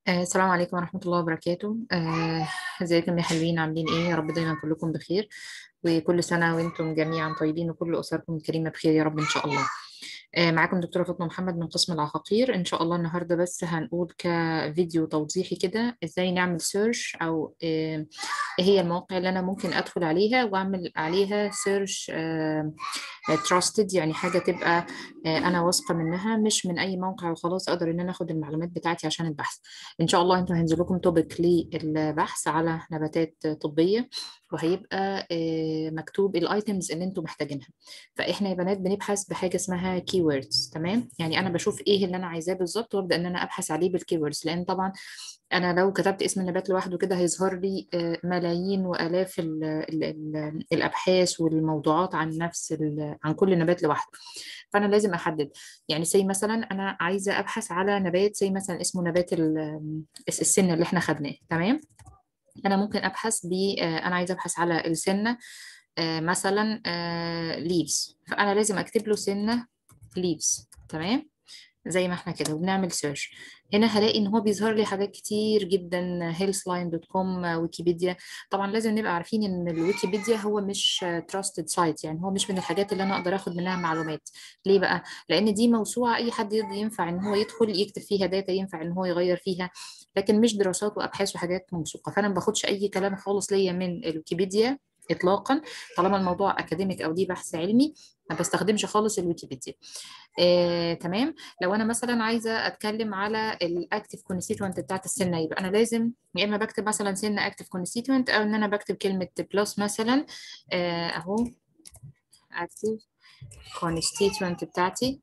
آه، السلام عليكم ورحمة الله وبركاته آه، ازيكم يا حلوين عاملين ايه يا رب دايما كلكم بخير وكل سنة وانتم جميعا طيبين وكل أسركم الكريمة بخير يا رب إن شاء الله آه، معاكم دكتورة فاطمة محمد من قسم العقاقير إن شاء الله النهاردة بس هنقول كفيديو توضيحي كده ازاي نعمل سيرش أو آه، ايه هي المواقع اللي أنا ممكن أدخل عليها وأعمل عليها سيرش تراستد يعني حاجة تبقى آه، أنا واثقة منها مش من أي موقع وخلاص أقدر إن أنا أخد المعلومات بتاعتي عشان البحث إن شاء الله أنتوا هينزل لكم توبك للبحث على نباتات طبية وهيبقى آه، مكتوب الايتمز اللي انتوا محتاجينها فاحنا يا بنات بنبحث بحاجه اسمها كي ووردز تمام يعني انا بشوف ايه اللي انا عايزاه بالظبط وابدا ان انا ابحث عليه بالكي ووردز لان طبعا انا لو كتبت اسم النبات لوحده كده هيظهر لي آه، ملايين والاف ال ال ال الابحاث والموضوعات عن نفس ال- عن كل نبات لوحده فانا لازم احدد يعني زي مثلا انا عايزه ابحث على نبات زي مثلا اسمه نبات ال- السن اللي احنا خدناه تمام انا ممكن ابحث ب آه، انا عايزه ابحث على السنه آه، مثلا ليفز فانا لازم اكتب له سنه ليفز تمام زي ما احنا كده وبنعمل سيرش هنا هلاقي ان هو بيظهر لي حاجات كتير جدا healthline.com ويكيبيديا طبعا لازم نبقى عارفين ان الويكيبيديا هو مش trusted سايت يعني هو مش من الحاجات اللي انا اقدر اخد منها معلومات ليه بقى لان دي موسوعه اي حد يقدر- ينفع ان هو يدخل يكتب فيها داتا ينفع ان هو يغير فيها لكن مش دراسات وابحاث وحاجات موثوقه فانا ما باخدش اي كلام خالص ليا من الويكيبيديا اطلاقا طالما الموضوع اكاديميك او دي بحث علمي ما بستخدمش خالص الويكيبيديا آه، تمام لو انا مثلا عايزه اتكلم على الاكتيف كونستيتوينت بتاعت السنه يبقى انا لازم يا اما بكتب مثلا سنه اكتيف كونستيتوينت او ان انا بكتب كلمه بلس مثلا آه، اهو اكتيف كونستيتوينت بتاعتي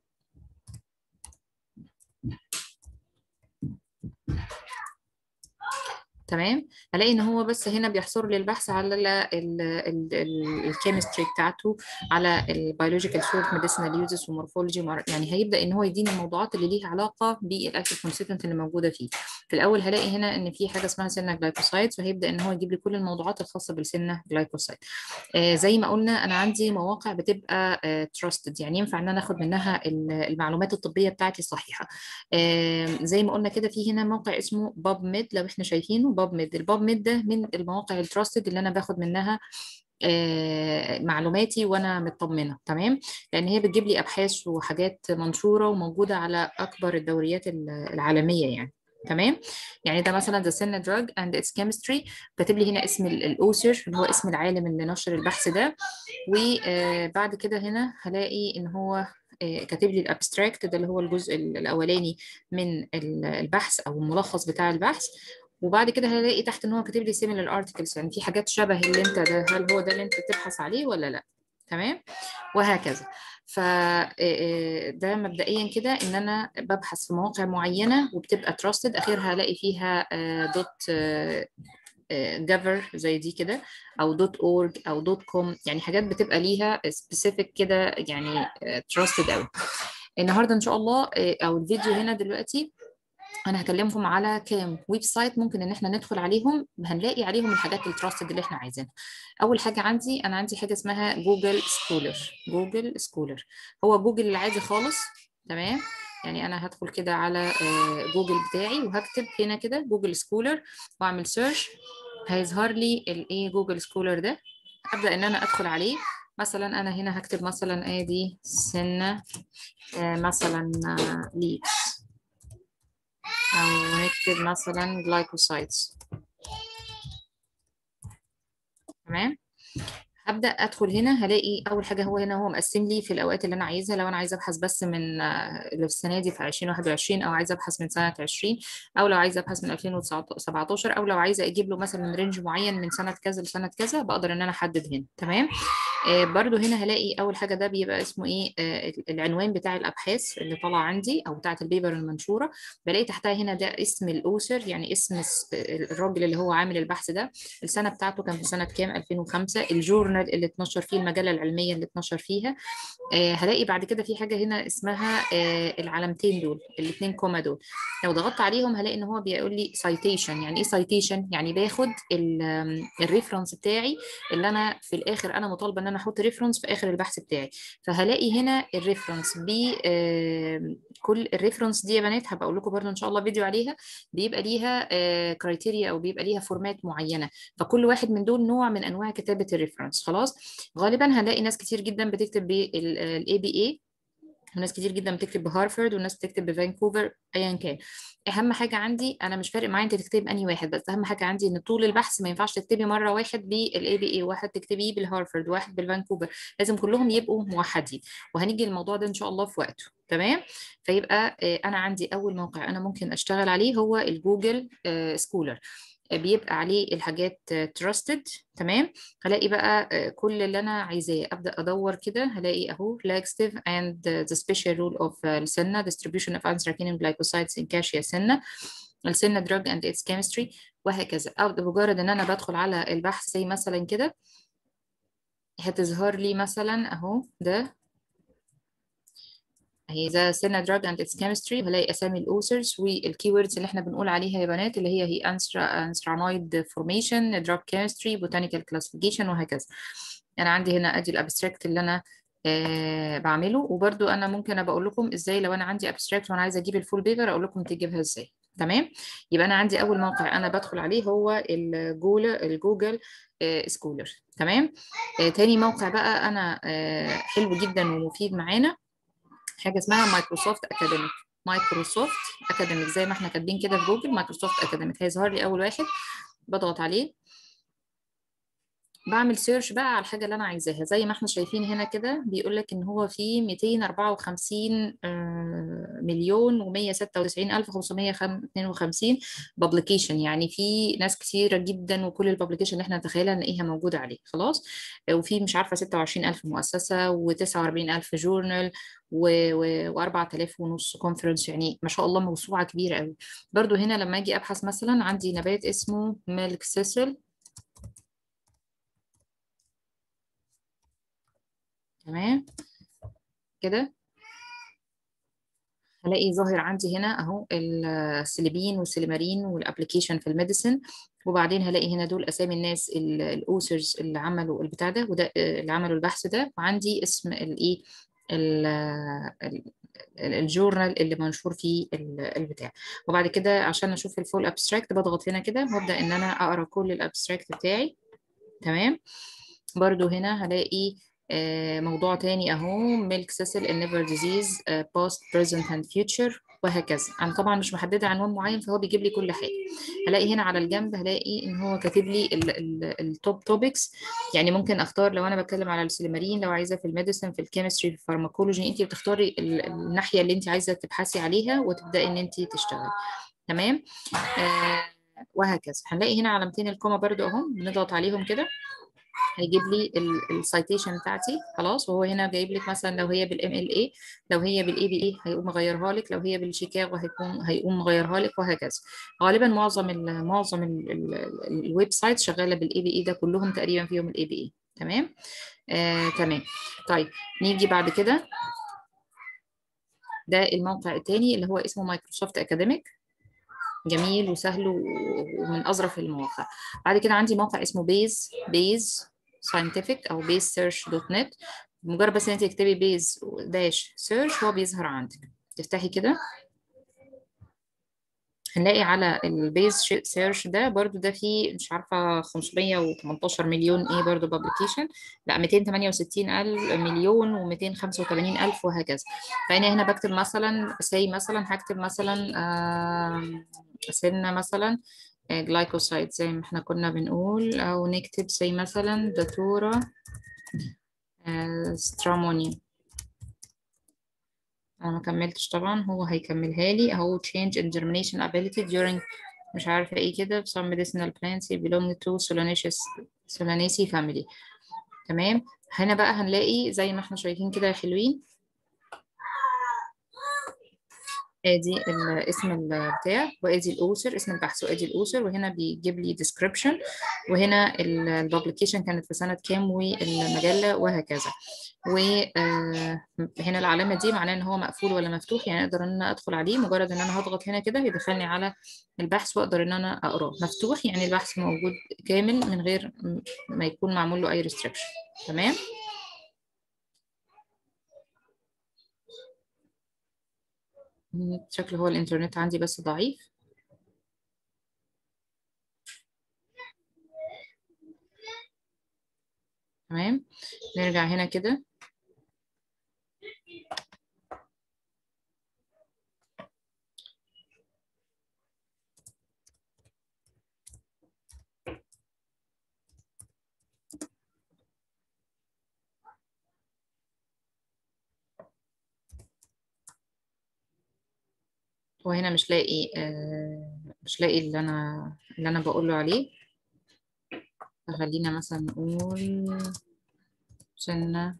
تمام هلاقي ان هو بس هنا بيحصر لي البحث على الكيمستري بتاعته على البيولوجيكال سورت ميديسينال يوزز ومورفولوجي يعني هيبدا ان هو يديني الموضوعات اللي ليها علاقه بالاكتيف كونستيتنت اللي موجوده فيه في الاول هلاقي هنا ان في حاجه اسمها سنه جلايكوسايد فهيبدا ان هو يجيب لي كل الموضوعات الخاصه بالسنه جلايكوسايد آه زي ما قلنا انا عندي مواقع بتبقى تراستد يعني ينفع ان انا اخد منها ال- المعلومات الطبيه بتاعتي صحيحه آه زي ما قلنا كده في هنا موقع اسمه باب ميد لو احنا شايفينه باب ميد الباب ميد ده من المواقع التراستد اللي انا باخد منها آه، معلوماتي وانا مطمنه تمام لان هي بتجيب لي ابحاث وحاجات منشوره وموجوده على اكبر الدوريات ال- العالميه يعني تمام يعني ده مثلا The Senna Drug and its Chemistry كاتب لي هنا اسم الاوثر اللي هو اسم العالم اللي نشر البحث ده وبعد كده هنا هلاقي ان هو آه، كاتب لي الابستراكت ده اللي هو الجزء ال- الاولاني من ال- البحث او الملخص بتاع البحث وبعد كده هلاقي تحت ان هو كاتب لي similar articles يعني في حاجات شبه اللي انت ده هل هو ده اللي انت بتبحث عليه ولا لا تمام وهكذا ف آه، آه، ده مبدئيا كده ان انا ببحث في مواقع معينه وبتبقى trusted اخرها هلاقي فيها دوت جافر زي دي كده او دوت اورج او دوت كوم يعني حاجات بتبقى ليها سبيسيفيك كده يعني تراستد قوي النهارده ان شاء الله آه، او الفيديو هنا دلوقتي انا هكلمكم على كام ويب سايت ممكن ان احنا ندخل عليهم هنلاقي عليهم الحاجات التراستد اللي احنا عايزينها اول حاجه عندي انا عندي حاجه اسمها جوجل سكولر جوجل سكولر هو جوجل العادي خالص تمام يعني انا هدخل كده على آه، جوجل بتاعي وهكتب هنا كده جوجل سكولر واعمل سيرش هيظهر لي الايه جوجل سكولر ده ابدا ان انا ادخل عليه مثلا انا هنا هكتب مثلا ادي سنه آه، مثلا ليفز أو نكتب مثلا جلايكوسايدز تمام هبدأ أدخل هنا هلاقي أول حاجة هو هنا هو مقسم لي في الأوقات اللي أنا عايزها لو أنا عايزة أبحث بس من آه، اللي في السنة دي في 2021 أو عايزة أبحث من سنة 20 أو لو عايزة أبحث من 2017 أو لو عايزة أجيب له مثلا رينج معين من سنة كذا لسنة كذا بقدر إن أنا أحدد هنا تمام آه، برضو هنا هلاقي أول حاجة ده بيبقى اسمه إيه آه، العنوان بتاع الأبحاث اللي طالع عندي أو بتاعة البيبر المنشورة بلاقي تحتها هنا ده اسم الأوثر يعني اسم الس- الراجل اللي هو عامل البحث ده السنة بتاعته كان في سنة كام 2005 الجورنال اللي اتنشر فيه المجلة العلمية اللي اتنشر فيها آه هلاقي بعد كده في حاجة هنا اسمها آه العلامتين دول الاثنين كوما دول لو ضغطت عليهم هلاقي ان هو بيقول لي سايتيشن يعني ايه سايتيشن يعني باخد الريفرنس بتاعي اللي انا في الاخر انا مطالبه ان انا احط ريفرنس في اخر البحث بتاعي فهلاقي هنا الريفرنس ب كل الريفرنس دي يا بنات هبقى اقول لكم برضه ان شاء الله فيديو عليها بيبقى ليها كرايتيريا او بيبقى ليها فورمات معينه فكل واحد من دول نوع من انواع كتابه الريفرنس خلاص غالبا هنلاقي ناس كتير جدا بتكتب بالاي بي اي وناس كتير جدا بتكتب بهارفرد وناس بتكتب بفانكوفر ايا كان اهم حاجه عندي انا مش فارق معايا انت تكتبي بانهي واحد بس اهم حاجه عندي ان طول البحث ما ينفعش تكتبي مره واحد بالاي بي اي واحد تكتبيه بالهارفرد واحد بالفانكوفر لازم كلهم يبقوا موحدين وهنيجي للموضوع ده ان شاء الله في وقته تمام فيبقى انا عندي اول موقع انا ممكن اشتغل عليه هو الجوجل سكولر بيبقى عليه الحاجات trusted تمام هلاقي بقى كل اللي انا عايزاه ابدا ادور كده هلاقي اهو laxative and the special rule of السنه distribution of anthraquinone glycosides in cassia سنه السنه drug and its chemistry وهكذا او بمجرد ان انا بدخل على البحث زي مثلا كده هتظهر لي مثلا اهو ده هي ذا سينا دراج اند اتس كيمستري وهلاقي اسامي الاوثرز والكيوردز اللي احنا بنقول عليها يا بنات اللي هي هي انسترانويد فورميشن دراج كيمستري بوتانيكال كلاسيفيكيشن وهكذا انا عندي هنا ادي الابستراكت اللي انا آه بعمله وبرده انا ممكن ابقى اقول لكم ازاي لو انا عندي ابستراكت وانا عايزه اجيب الفول بيبر اقول لكم تجيبها ازاي تمام يبقى انا عندي اول موقع انا بدخل عليه هو الجوجل الجوجل آه سكولر تمام آه تاني موقع بقى انا آه حلو جدا ومفيد معانا حاجه اسمها مايكروسوفت اكاديميك مايكروسوفت اكاديميك زي ما احنا كاتبين كده في جوجل مايكروسوفت اكاديميك هيظهر لي اول واحد بضغط عليه بعمل سيرش بقى على الحاجه اللي انا عايزاها زي ما احنا شايفين هنا كده بيقول لك ان هو في 254 مليون و196 الف 552 بابليكيشن يعني في ناس كثيره جدا وكل البابليكيشن اللي احنا نتخيلها نلاقيها موجوده عليه خلاص وفي مش عارفه 26 الف مؤسسه و49 الف جورنال و4000 ونص كونفرنس يعني ما شاء الله موسوعه كبيره قوي برضو هنا لما اجي ابحث مثلا عندي نبات اسمه ميلك سيسل تمام كده هلاقي ظاهر عندي هنا اهو السليبين والسليمارين والابلكيشن في الميديسن وبعدين هلاقي هنا دول اسامي الناس الاوثرز اللي عملوا البتاع ده وده اللي عملوا البحث ده وعندي اسم الايه الجورنال اللي منشور فيه البتاع وبعد كده عشان اشوف الفول ابستراكت بضغط هنا كده وابدا ان انا اقرا كل الابستراكت بتاعي تمام برضو هنا هلاقي موضوع تاني اهو ميلك سيسل النيفر ديزيز باست بريزنت اند فيوتشر وهكذا انا طبعا مش محدده عنوان معين فهو بيجيب لي كل حاجه هلاقي هنا على الجنب هلاقي ان هو كاتب لي التوب توبكس يعني ممكن اختار لو انا بتكلم على السليمارين لو عايزه في الميديسن في الكيمستري في الفارماكولوجي انت بتختاري الناحيه اللي انت عايزه تبحثي عليها وتبداي ان انت تشتغلي تمام آه وهكذا هنلاقي هنا علامتين الكوما برضو اهم بنضغط عليهم كده هيجيب لي السايتيشن بتاعتي خلاص وهو هنا جايب لك مثلا لو هي بالام ال اي لو هي بالاي بي اي هيقوم مغيرها لك لو هي بالشيكاغو هيكون هيقوم مغيرها لك وهكذا غالبا معظم ال معظم الويب سايت شغاله بالاي بي اي ده كلهم تقريبا فيهم الاي بي اي تمام آه تمام طيب نيجي بعد كده ده الموقع الثاني اللي هو اسمه مايكروسوفت اكاديميك جميل وسهل ومن اظرف المواقع بعد كده عندي موقع اسمه بيز بيز ساينتفك او بيز سيرش دوت نت مجرد بس ان انت تكتبي بيز داش سيرش هو بيظهر عندك تفتحي كده هنلاقي على البيز سيرش ده برضو ده فيه مش عارفة 518 مليون ايه برضو بابليكيشن لا 268 ألف مليون و285 ألف وهكذا فأنا هنا بكتب مثلا سي مثلا هكتب مثلا آه سنة مثلا جلايكوسايد زي ما احنا كنا بنقول أو نكتب سي مثلا داتورا آه ستراموني انا ما كملتش طبعا هو هيكملها لي اهو change in germination ability during مش عارفه ايه كده some medicinal plants belong to Solanaceous Solanaceae family تمام هنا بقى هنلاقي زي ما احنا شايفين كده حلوين ادي اسم البتاع وادي الاوثر اسم البحث وادي الاوثر وهنا بيجيب لي description وهنا الببليكيشن كانت في سنه كام والمجله وهكذا وهنا العلامه دي معناه ان هو مقفول ولا مفتوح يعني اقدر ان انا ادخل عليه مجرد ان انا هضغط هنا كده هيدخلني على البحث واقدر ان انا اقراه مفتوح يعني البحث موجود كامل من غير ما يكون معمول له اي ريستريكشن تمام شكله هو الإنترنت عندي بس ضعيف تمام نرجع هنا كده هو هنا مش لاقي آه مش لاقي اللي انا اللي انا بقوله عليه فخلينا مثلا نقول سنة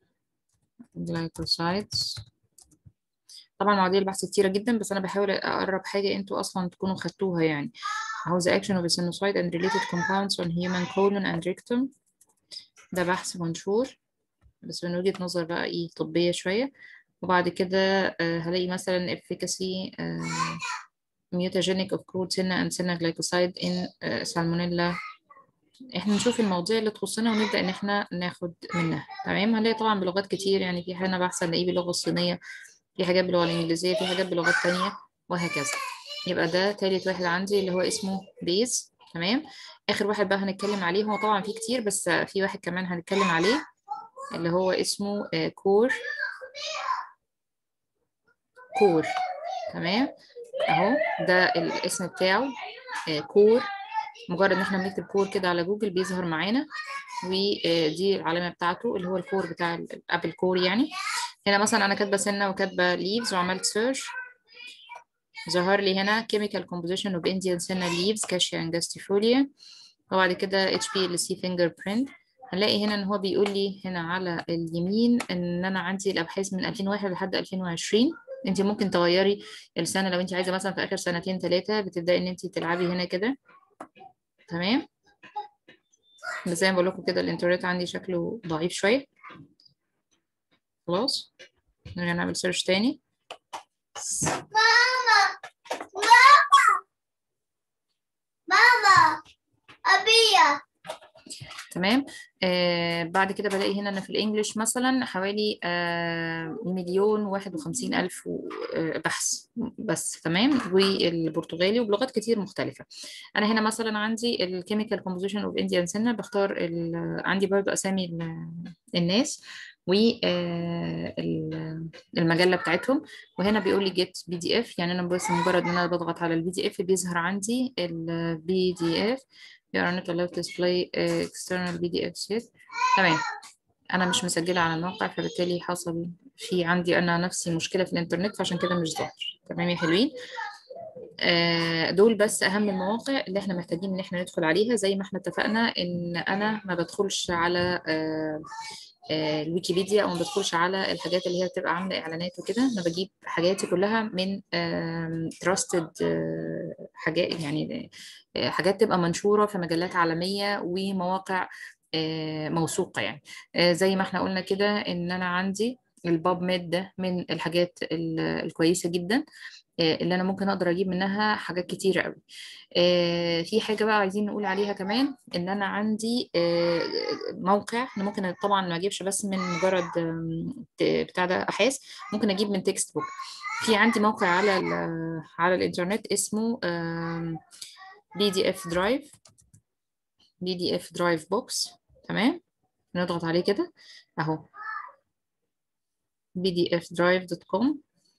glycosides طبعا مواضيع البحث كتيرة جدا بس أنا بحاول أقرب حاجة أنتوا أصلا تكونوا خدتوها يعني أهو the action of the sinusoid and related compounds on human colon and rectum ده بحث منشور بس من وجهة نظر بقى إيه طبية شوية وبعد كده آه هلاقي مثلا efficacy آه mutagenic of crude senna and senna glycoside in آه salmonella احنا نشوف المواضيع اللي تخصنا ونبدأ ان احنا ناخد منها تمام هنلاقي طبعا بلغات كتير يعني في حاجة بحث نلاقيه باللغة الصينية في حاجات باللغة الإنجليزية في حاجات بلغات تانية وهكذا يبقى ده تالت واحد عندي اللي هو اسمه بيز تمام آخر واحد بقى هنتكلم عليه هو طبعا في كتير بس في واحد كمان هنتكلم عليه اللي هو اسمه كور كور تمام اهو ده الاسم بتاعه كور مجرد ان احنا بنكتب كور كده على جوجل بيظهر معانا ودي العلامه بتاعته اللي هو الكور بتاع الابل كور يعني هنا مثلا انا كاتبه سنه وكاتبه ليفز وعملت سيرش ظهر لي هنا chemical composition of Indian senna leaves cassia angustifolia وبعد كده HPLC fingerprint هنلاقي هنا ان هو بيقول لي هنا على اليمين ان انا عندي الابحاث من 2001 لحد 2020 انت ممكن تغيري السنه لو انت عايزه مثلا في اخر سنتين ثلاثه بتبداي ان انت تلعبي هنا كده تمام بس زي ما بقول لكم كده الانترنت عندي شكله ضعيف شويه خلاص نرجع نعمل سيرش تاني ماما ماما ماما أبية تمام آه بعد كده بلاقي هنا أنا في الإنجليش مثلا حوالي آه مليون واحد وخمسين ألف آه بحث بس تمام والبرتغالي وبلغات كتير مختلفة أنا هنا مثلا عندي الكيميكال كومبوزيشن أوف إنديان سنة بختار عندي برضو أسامي الناس والمجلة بتاعتهم وهنا بيقول لي جيت بي دي اف يعني انا بس مجرد ان انا بضغط على البي دي اف بيظهر عندي البي دي اف you are not allowed to display external PDF sheet تمام انا مش مسجلة على الموقع فبالتالي حصل في عندي انا نفسي مشكلة في الانترنت فعشان كده مش ظاهر تمام يا حلوين دول بس اهم المواقع اللي احنا محتاجين ان احنا ندخل عليها زي ما احنا اتفقنا ان انا ما بدخلش على الويكيبيديا او ما بدخلش على الحاجات اللي هي بتبقى عامله اعلانات وكده انا بجيب حاجاتي كلها من تراستد حاجات يعني حاجات تبقى منشوره في مجلات عالميه ومواقع موثوقه يعني زي ما احنا قلنا كده ان انا عندي الباب ميد ده من الحاجات الكويسه جدا اللي انا ممكن اقدر اجيب منها حاجات كتيره قوي في حاجه بقى عايزين نقول عليها كمان ان انا عندي موقع انا ممكن طبعا ما اجيبش بس من مجرد بتاع ده ابحاث ممكن اجيب من تكست بوك في عندي موقع على على الانترنت اسمه بي دي اف درايف بي دي اف درايف بوكس تمام نضغط عليه كده اهو bdfdrive.com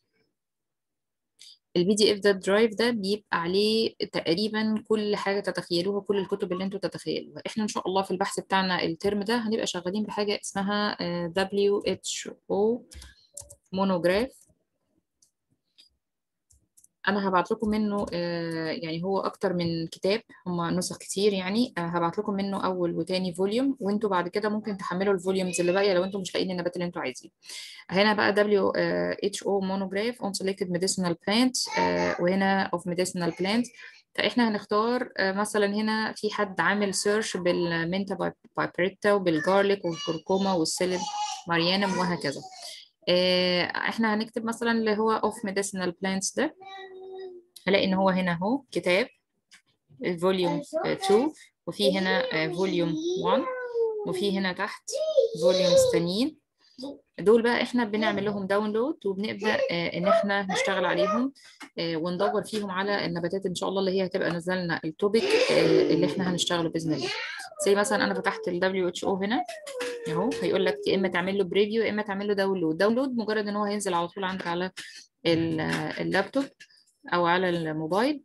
البي دي اف ده درايف ده بيبقى عليه تقريبا كل حاجه تتخيلوها كل الكتب اللي انتوا تتخيلوها احنا ان شاء الله في البحث بتاعنا الترم ده هنبقى شغالين بحاجه اسمها WHO مونوجراف انا هبعت لكم منه يعني هو اكتر من كتاب هم نسخ كتير يعني هبعت لكم منه اول وتاني فوليوم وانتوا بعد كده ممكن تحملوا الفوليومز اللي باقيه لو انتوا مش لاقيين النبات اللي انتوا عايزينه هنا بقى WHO monograph on selected medicinal plants وهنا of medicinal plants فاحنا هنختار مثلا هنا في حد عامل سيرش بالمنتا بايبريتا وبالجارليك والكركوما والسيلين ماريانم وهكذا احنا هنكتب مثلا اللي هو of medicinal plants ده هلاقي ان هو هنا اهو كتاب الفوليوم 2 وفي هنا فوليوم 1 وفي هنا تحت فوليومز تانيين دول بقى احنا بنعمل لهم داونلود وبنبدا آه، ان احنا نشتغل عليهم آه، وندور فيهم على النباتات ان شاء الله اللي هي هتبقى نزلنا التوبيك آه، اللي احنا هنشتغله باذن الله زي مثلا انا فتحت ال WHO هنا اهو هيقول لك يا اما تعمل له بريفيو يا اما تعمل له داونلود داونلود مجرد ان هو هينزل على طول عندك على ال- اللابتوب او على الموبايل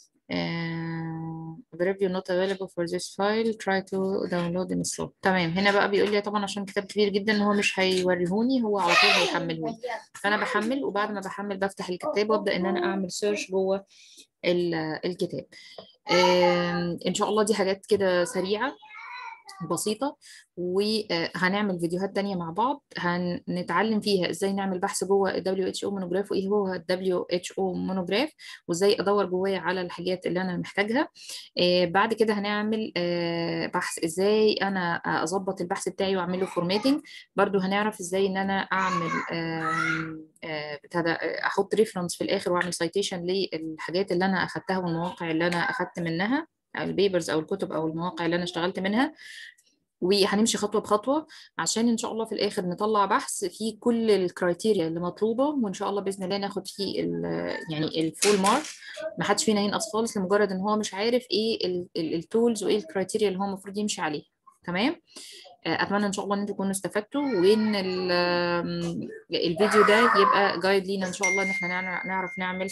uh, the review not available for this file try to download and install تمام هنا بقى بيقول لي طبعا عشان كتاب كبير جدا ان هو مش هيوريهوني هو على طول هيحمله لي فانا بحمل وبعد ما بحمل بفتح الكتاب وابدا ان انا اعمل سيرش جوه ال- الكتاب آم، ان شاء الله دي حاجات كده سريعه بسيطة وهنعمل فيديوهات تانية مع بعض هنتعلم فيها ازاي نعمل بحث جوه ال WHO مونوجراف وايه هو ال WHO مونوجراف وازاي ادور جوايا على الحاجات اللي انا محتاجها آه، بعد كده هنعمل آه، بحث ازاي انا اظبط البحث بتاعي واعمل له فورماتنج برضو هنعرف ازاي ان انا اعمل آم، آه، بتاع ده، آه، احط ريفرنس في الاخر واعمل سايتيشن للحاجات اللي انا اخدتها والمواقع اللي انا اخدت منها أو البيبرز او الكتب او المواقع اللي انا اشتغلت منها وهنمشي خطوه بخطوه عشان ان شاء الله في الاخر نطلع بحث فيه كل الكرايتيريا اللي مطلوبه وان شاء الله باذن الله ناخد فيه ال- يعني الفول مارك ما حدش فينا ينقص خالص لمجرد ان هو مش عارف ايه التولز وايه الكرايتيريا اللي هو المفروض يمشي عليها تمام آه، اتمنى ان شاء الله ان انتم تكونوا استفدتوا وان ال- آم، الفيديو ده يبقى جايد لينا ان شاء الله ان احنا نعرف- نعرف نعمل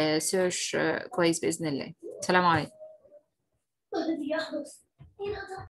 سيرش كويس باذن الله سلام عليكم